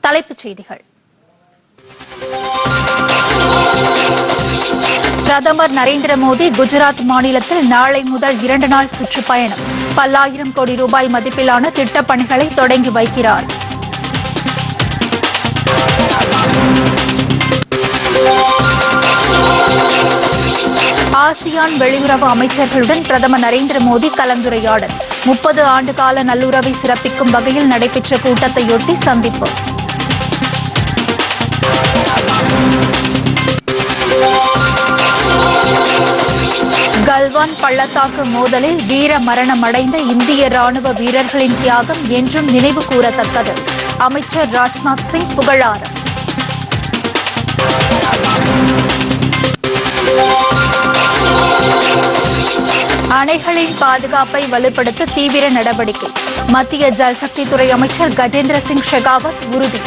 தலைப்புச் செய்திகள் பிரதமர் நரேந்திர மோடி குஜராத் மாநிலத்தில் நாளை முதல் இரண்டு நாள் சுற்றுப்பயணம் பல்லாயிரம் கோடி ரூபாய் மதிப்பிலான திட்டப் பணிகளை தொடங்கி வைக்கிறார் ஆசியான் வெளியுறவு அமைச்சர்களுடன் பிரதமர் நரேந்திர மோடி கலந்துரையாடல் முப்பது ஆண்டுகால நல்லுறவை சிறப்பிக்கும் வகையில் நடைபெற்ற கூட்டத்தையொட்டி சந்திப்பு கல்வான் பள்ளத்தாக்கு மோதலில் வீர மரணமடைந்த இந்திய ராணுவ வீரர்களின் தியாகம் என்றும் நினைவு கூறத்தக்கது அமைச்சர் ராஜ்நாத் சிங் புகழாரம் அணைகளின் பாதுகாப்பை வலுப்படுத்த தீவிர நடவடிக்கை மத்திய ஜல்சக்தித்துறை அமைச்சர் கஜேந்திர சிங் ஷெகாவத் உறுதி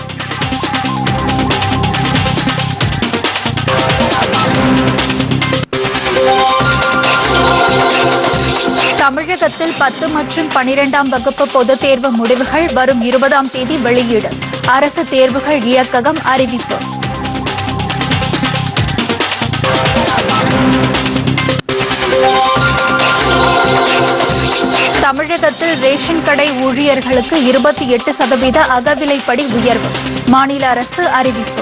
தமிழகத்தில் பத்து மற்றும் பனிரெண்டாம் வகுப்பு பொதுத் தேர்வு முடிவுகள் வரும் இருபதாம் தேதி வெளியீடு அரசு தேர்வுகள் இயக்ககம் அறிவிப்பு தமிழகத்தில் ரேஷன் கடை ஊழியர்களுக்கு இருபத்தி எட்டு சதவீத அகவிலைப்படி உயர்வு மாநில அரசு அறிவிப்பு